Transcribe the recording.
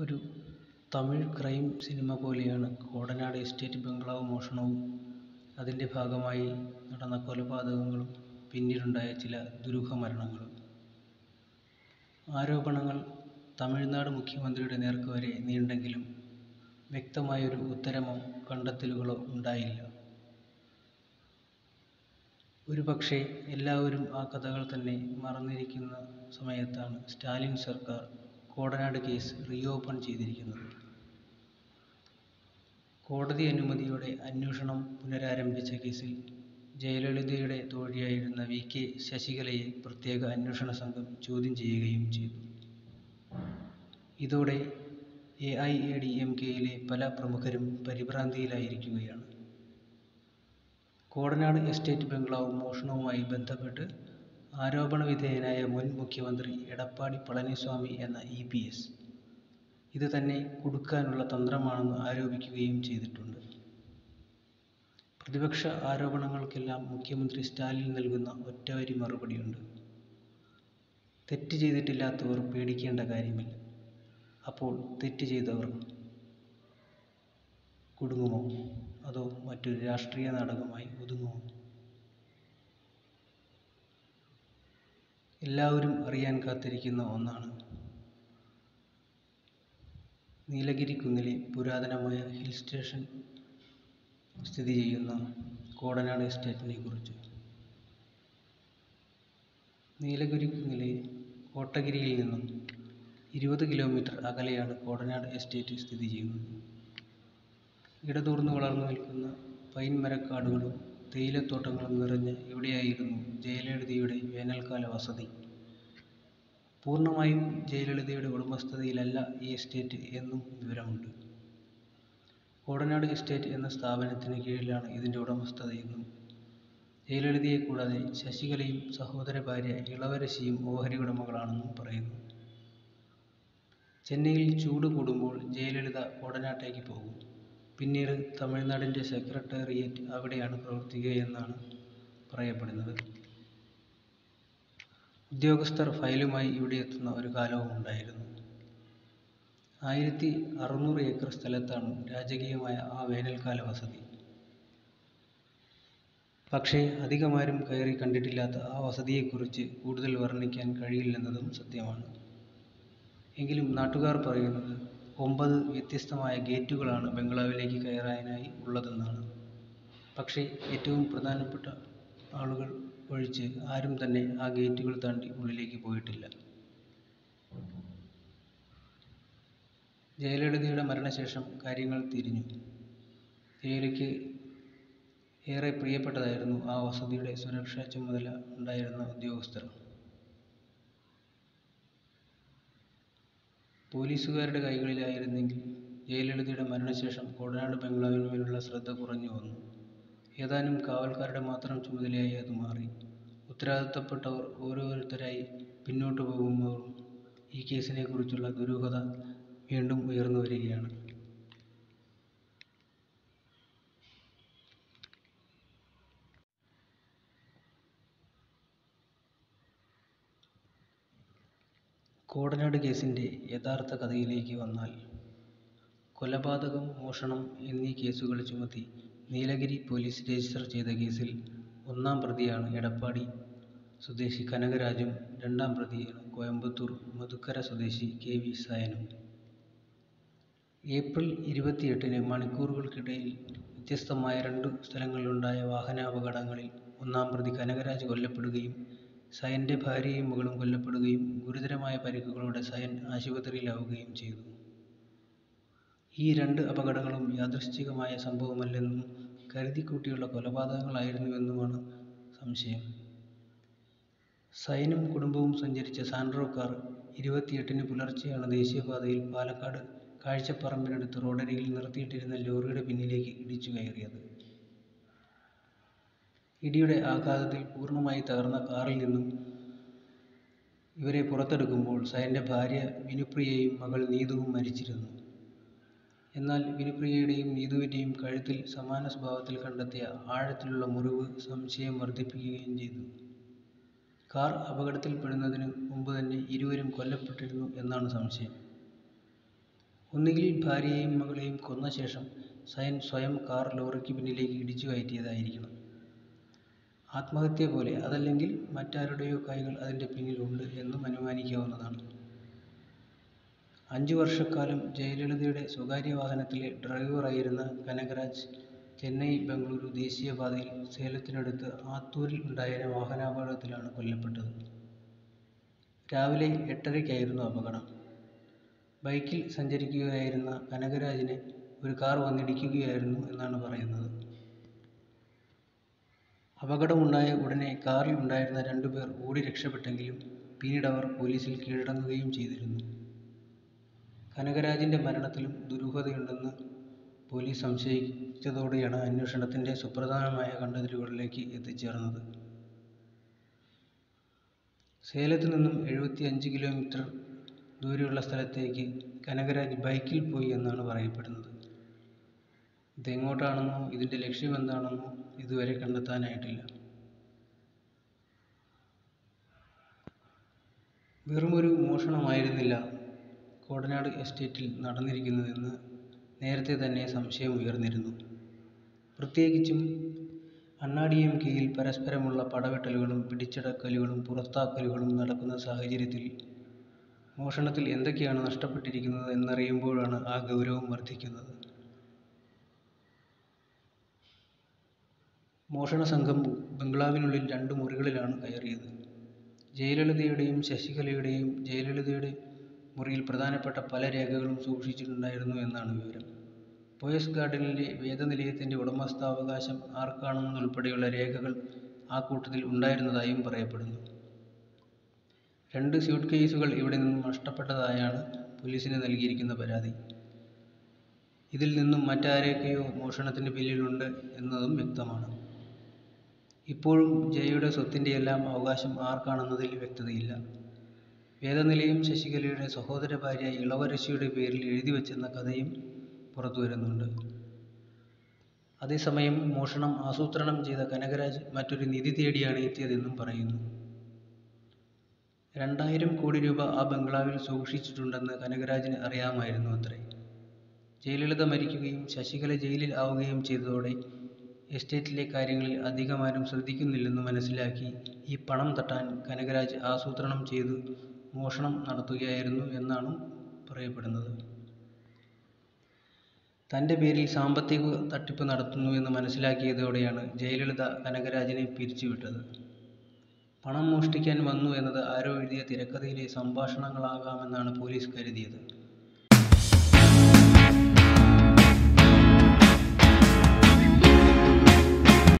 ഒരു Tamil crime cinema പോലെയാണ് Kodanad estate ബംഗ്ലാവ് മോഷണവും അതിൻ്റെ ഭാഗമായി നടന്ന കൊലപാതകങ്ങളും പിന്നീടുണ്ടായ ചില ദുരൂഹമരണങ്ങളും. ആരോപണങ്ങൾ തമിഴ്നാട് മുഖ്യമന്ത്രിയുടെ നേർക്ക് വരെ നീണ്ടെങ്കിലും വ്യക്തമായൊരു ഉത്തരമോ കണ്ടെത്തലുകളോ ഉണ്ടായില്ല. ഒരുപക്ഷേ എല്ലാവരും ആ കഥകൾ തന്നെ മറന്നിരിക്കുന്ന സമയത്താണ് സ്റ്റാലിൻ സർക്കാർ കോടനാട് കേസ് റീ ഓപ്പൺ ചെയ്തിരിക്കുന്നത്. കോടതി അനുമതിയോടെ അന്വേഷണം പുനരാരംഭിച്ച കേസിൽ ജയലളിതയുടെ തോഴിയായിരുന്ന വി. കെ. ശശികലയെ പ്രത്യേക അന്വേഷണ സംഘം ചോദ്യം ചെയ്യുകയും ചെയ്തു. ഇതോടെ A. I. A. D. M. കെയിലെ പല പ്രമുഖരും പരിഭ്രാന്തിയിലായിരിക്കുകയാണ്. കോടനാട് എസ്റ്റേറ്റ് ബംഗ്ലാവ് മോഷണവുമായി ബന്ധപ്പെട്ട് ആരോപണവിധേയനായ മുൻ മുഖ്യമന്ത്രി എടപ്പാടി പളനിസ്വാമി എന്ന ഇ. പി. എസ്. ഇത് തന്നെ കുടുക്കാനുള്ള തന്ത്രമാണെന്ന് ആരോപിക്കുകയും ചെയ്തിട്ടുണ്ട്. പ്രതിപക്ഷ ആരോപണങ്ങൾക്കെല്ലാം മുഖ്യമന്ത്രി സ്റ്റാലിൻ നൽകുന്ന ഒറ്റവരി മറുപടിയുണ്ട്. തെറ്റ് ചെയ്തിട്ടില്ലാത്തവർ പേടിക്കേണ്ട കാര്യമില്ല. അപ്പോൾ തെറ്റ് ചെയ്തവർ കുടുങ്ങുമോ അതോ മറ്റൊരു രാഷ്ട്രീയ നാടകമായി ഒതുങ്ങുമോ? എല്ലാവരും അറിയാൻ കാത്തിരിക്കുന്ന ഒന്നാണ് നീലഗിരിക്കുന്നിലെ പുരാതനമായ ഹിൽ സ്റ്റേഷൻ സ്ഥിതി ചെയ്യുന്ന കോടനാട് എസ്റ്റേറ്റിനെക്കുറിച്ച്. നീലഗിരിക്കുന്നിലെ കോട്ടഗിരിയിൽ നിന്നും ഇരുപത് കിലോമീറ്റർ അകലെയാണ് കോടനാട് എസ്റ്റേറ്റ് സ്ഥിതി ചെയ്യുന്നത്. ഇടതൂർന്ന് വളർന്നു നിൽക്കുന്ന പൈൻ മരക്കാടുകളും തേയിലത്തോട്ടങ്ങളും നിറഞ്ഞ ഇവിടെയായിരുന്നു ജയലളിതയുടെ വേനൽക്കാല വസതി. പൂർണ്ണമായും ജയലളിതയുടെ ഉടമസ്ഥതയിലല്ല ഈ എസ്റ്റേറ്റ് എന്നും വിവരമുണ്ട്. കോടനാട് എസ്റ്റേറ്റ് എന്ന സ്ഥാപനത്തിന് കീഴിലാണ് ഇതിൻ്റെ ഉടമസ്ഥതയെന്നും ജയലളിതയെ കൂടാതെ ശശികലയും സഹോദരഭാര്യ ഇളവരശിയും ഓഹരി ഉടമകളാണെന്നും പറയുന്നു. ചെന്നൈയിൽ ചൂട് കൂടുമ്പോൾ ജയലളിത കോടനാട്ടേക്ക് പോകും. പിന്നീട് തമിഴ്നാടിൻ്റെ സെക്രട്ടേറിയറ്റ് അവിടെയാണ് പ്രവർത്തിക്കുകയെന്നാണ് പറയപ്പെടുന്നത്. ഉദ്യോഗസ്ഥർ ഫയലുമായി ഇവിടെയെത്തുന്ന ഒരു കാലവുമുണ്ടായിരുന്നു. ആയിരത്തി അറുനൂറ് ഏക്കർ സ്ഥലത്താണ് രാജകീയമായ ആ വേനൽക്കാല വസതി. പക്ഷേ അധികമാരും കയറി കണ്ടിട്ടില്ലാത്ത ആ വസതിയെക്കുറിച്ച് കൂടുതൽ വർണ്ണിക്കാൻ കഴിയില്ലെന്നതും സത്യമാണ്. എങ്കിലും നാട്ടുകാർ പറയുന്നത് ഒമ്പത് വ്യത്യസ്തമായ ഗേറ്റുകളാണ് ബംഗ്ലാവിലേക്ക് കയറാനായി ഉള്ളതെന്നാണ്. പക്ഷേ ഏറ്റവും പ്രധാനപ്പെട്ട ആളുകൾ ഒഴിച്ച് ആരും തന്നെ ആ ഗേറ്റുകൾ താണ്ടി ഉള്ളിലേക്ക് പോയിട്ടില്ല. ജയലളിതയുടെ മരണശേഷം കാര്യങ്ങൾ തിരിഞ്ഞു. ജയലളിതയ്ക്ക് ഏറെ പ്രിയപ്പെട്ടതായിരുന്നു ആ വസതിയുടെ സുരക്ഷാ ചുമതല ഉണ്ടായിരുന്ന ഉദ്യോഗസ്ഥർ. പോലീസുകാരുടെ കൈകളിലായിരുന്നെങ്കിൽ ജയലളിതയുടെ മരണശേഷം കോടനാട് ബംഗ്ലാവിന്മേലുള്ള ശ്രദ്ധ കുറഞ്ഞു വന്നു. ഏതാനും കാവൽക്കാരുടെ മാത്രം ചുമതലയായി അത് മാറി. ഉത്തരവാദിത്തപ്പെട്ടവർ ഓരോരുത്തരായി പിന്നോട്ട് പോകുന്തോറും ഈ കേസിനെക്കുറിച്ചുള്ള ദുരൂഹത വീണ്ടും ഉയർന്നു വരികയാണ്. കോടനാട് കേസിൻ്റെ യഥാർത്ഥ കഥയിലേക്ക് വന്നാൽ കൊലപാതകം, മോഷണം എന്നീ കേസുകൾ ചുമത്തി നീലഗിരി പോലീസ് രജിസ്റ്റർ ചെയ്ത കേസിൽ ഒന്നാം പ്രതിയാണ് എടപ്പാടി സ്വദേശി കനകരാജും രണ്ടാം പ്രതിയാണ് കോയമ്പത്തൂർ മധുക്കര സ്വദേശി കെ. വി. സയനും. ഏപ്രിൽ ഇരുപത്തിയെട്ടിന് മണിക്കൂറുകൾക്കിടയിൽ വ്യത്യസ്തമായ രണ്ടു സ്ഥലങ്ങളിലുണ്ടായ വാഹനാപകടങ്ങളിൽ ഒന്നാം പ്രതി കനകരാജ് കൊല്ലപ്പെടുകയും സയൻ്റെ ഭാര്യയും മകളും കൊല്ലപ്പെടുകയും ഗുരുതരമായ പരിക്കുകളോടെ സയൻ ആശുപത്രിയിലാവുകയും ചെയ്തു. ഈ രണ്ട് അപകടങ്ങളും യാദൃച്ഛികമായ സംഭവമല്ലെന്നും കരുതിക്കൂട്ടിയുള്ള കൊലപാതകങ്ങളായിരുന്നുവെന്നുമാണ് സംശയം. സയനും കുടുംബവും സഞ്ചരിച്ച സാൻഡ്രോ കാർ ഇരുപത്തിയെട്ടിന് പുലർച്ചെയാണ് ദേശീയപാതയിൽ പാലക്കാട് കാഴ്ചപ്പറമ്പിനടുത്ത് റോഡരികിൽ നിർത്തിയിട്ടിരുന്ന ലോറിയുടെ പിന്നിലേക്ക് ഇടിച്ചു കയറിയത്. ഇടിയുടെ ആഘാതത്തിൽ പൂർണ്ണമായി തകർന്ന കാറിൽ നിന്നും ഇവരെ പുറത്തെടുക്കുമ്പോൾ സയൻ്റെ ഭാര്യ വിനുപ്രിയയും മകൾ നീതുവും മരിച്ചിരുന്നു. എന്നാൽ വിനുപ്രിയയുടെയും നീതുവിൻ്റെയും കഴുത്തിൽ സമാന സ്വഭാവത്തിൽ കണ്ടെത്തിയ ആഴത്തിലുള്ള മുറിവ് സംശയം വർദ്ധിപ്പിക്കുകയും ചെയ്തു. കാർ അപകടത്തിൽപ്പെടുന്നതിനു മുമ്പ് തന്നെ ഇരുവരും കൊല്ലപ്പെട്ടിരുന്നു എന്നാണ് സംശയം. ഒന്നുകിൽ ഭാര്യയെയും മകളെയും കൊന്ന ശേഷം സയൻ സ്വയം കാർ ലോറിക്ക് പിന്നിലേക്ക് ഇടിച്ചു കയറ്റിയതായിരിക്കണം ആത്മഹത്യ പോലെ അതല്ലെങ്കിൽ മറ്റാരുടെയോ കൈകൾ അതിൻ്റെ പിന്നിലുണ്ട് എന്നും അനുമാനിക്കാവുന്നതാണ് അഞ്ചു വർഷക്കാലം ജയലളിതയുടെ സ്വകാര്യ വാഹനത്തിലെ ഡ്രൈവറായിരുന്ന കനകരാജ് ചെന്നൈ ബംഗളൂരു ദേശീയപാതയിൽ സേലത്തിനടുത്ത് ആത്തൂരിൽ ഉണ്ടായ വാഹനാപകടത്തിലാണ് കൊല്ലപ്പെട്ടത് രാവിലെ എട്ടരയ്ക്കായിരുന്നു അപകടം ബൈക്കിൽ സഞ്ചരിക്കുകയായിരുന്ന കനകരാജിനെ ഒരു കാർ വന്നിടിക്കുകയായിരുന്നു എന്നാണ് പറയുന്നത് അപകടമുണ്ടായ ഉടനെ കാറിൽ ഉണ്ടായിരുന്ന രണ്ടുപേർ ഓടി രക്ഷപ്പെട്ടെങ്കിലും പിന്നീട് അവർ പോലീസിൽ കീഴടങ്ങുകയും ചെയ്തിരുന്നു കനകരാജിൻ്റെ മരണത്തിലും ദുരൂഹതയുണ്ടെന്ന് പോലീസ് സംശയിച്ചതോടെയാണ് അന്വേഷണത്തിൻ്റെ സുപ്രധാനമായ കണ്ടെത്തലുകളിലേക്ക് എത്തിച്ചേർന്നത് സേലത്ത് നിന്നും എഴുപത്തിയഞ്ച് കിലോമീറ്റർ ദൂരെയുള്ള സ്ഥലത്തേക്ക് കനകരാജ് ബൈക്കിൽ പോയി എന്നാണ് പറയപ്പെടുന്നത് ഇതെങ്ങോട്ടാണെന്നോ ഇതിൻ്റെ ലക്ഷ്യമെന്താണെന്നോ ഇതുവരെ കണ്ടെത്താനായിട്ടില്ല വെറുമൊരു മോഷണമായിരുന്നില്ല കോടനാട് എസ്റ്റേറ്റിൽ നടന്നിരിക്കുന്നതെന്ന് നേരത്തെ തന്നെ സംശയം ഉയർന്നിരുന്നു പ്രത്യേകിച്ചും അണ്ണാ ഡി എം കെയിൽ പരസ്പരമുള്ള പടവെട്ടലുകളും പിടിച്ചടക്കലുകളും പുറത്താക്കലുകളും നടക്കുന്ന സാഹചര്യത്തിൽ മോഷണത്തിൽ എന്തൊക്കെയാണ് നഷ്ടപ്പെട്ടിരിക്കുന്നത് എന്നറിയുമ്പോഴാണ് ആ ഗൗരവം വർദ്ധിക്കുന്നത് മോഷണ സംഘം ബംഗ്ലാവിനുള്ളിൽ രണ്ട് മുറികളിലാണ് കയറിയത് ജയലളിതയുടെയും ശശികലയുടെയും ജയലളിതയുടെ മുറിയിൽ പ്രധാനപ്പെട്ട പല രേഖകളും സൂക്ഷിച്ചിട്ടുണ്ടായിരുന്നു എന്നാണ് വിവരം പോയസ് ഗാർഡനിലെ വേദനിലയത്തിൻ്റെ ഉടമസ്ഥാവകാശം ആർക്കാണെന്നുൾപ്പെടെയുള്ള രേഖകൾ ആ കൂട്ടത്തിൽ ഉണ്ടായിരുന്നതായും പറയപ്പെടുന്നു രണ്ട് സ്യൂട്ട് കേസുകൾ ഇവിടെ നിന്നും നഷ്ടപ്പെട്ടതായാണ് പോലീസിന് നൽകിയിരിക്കുന്ന പരാതി ഇതിൽ നിന്നും മറ്റാരൊക്കെയോ മോഷണത്തിന് പിന്നിലുണ്ട് എന്നതും വ്യക്തമാണ് ഇപ്പോഴും ജയയുടെ സ്വത്തിൻ്റെയെല്ലാം അവകാശം ആർക്കാണെന്നതിൽ വ്യക്തതയില്ല വേദനിലയം ശശികലയുടെ സഹോദര ഭാര്യ ഇളവരശിയുടെ പേരിൽ എഴുതി വച്ചെന്ന കഥയും പുറത്തു വരുന്നുണ്ട് അതേസമയം മോഷണം ആസൂത്രണം ചെയ്ത കനകരാജ് മറ്റൊരു നിധി തേടിയാണ് എത്തിയതെന്നും പറയുന്നു രണ്ടായിരം കോടി രൂപ ആ ബംഗ്ലാവിൽ സൂക്ഷിച്ചിട്ടുണ്ടെന്ന് കനകരാജിന് അറിയാമായിരുന്നു അത്രേ ജയലളിത മരിക്കുകയും ശശികല ജയിലിൽ ആവുകയും ചെയ്തതോടെ എസ്റ്റേറ്റിലെ കാര്യങ്ങളിൽ അധികമാരും ശ്രദ്ധിക്കുന്നില്ലെന്ന് മനസ്സിലാക്കി ഈ പണം തട്ടാൻ കനകരാജ് ആസൂത്രണം ചെയ്തു മോഷണം നടത്തുകയായിരുന്നു എന്നാണ് പറയപ്പെടുന്നത് തൻ്റെ പേരിൽ സാമ്പത്തിക തട്ടിപ്പ് നടത്തുന്നുവെന്ന് മനസ്സിലാക്കിയതോടെയാണ് ജയലളിത കനകരാജിനെ പിരിച്ചുവിട്ടത് പണം മോഷ്ടിക്കാൻ വന്നു എന്നത് ആരോ എഴുതിയ തിരക്കഥയിലെ സംഭാഷണങ്ങളാകാമെന്നാണ് പോലീസ് കരുതിയത്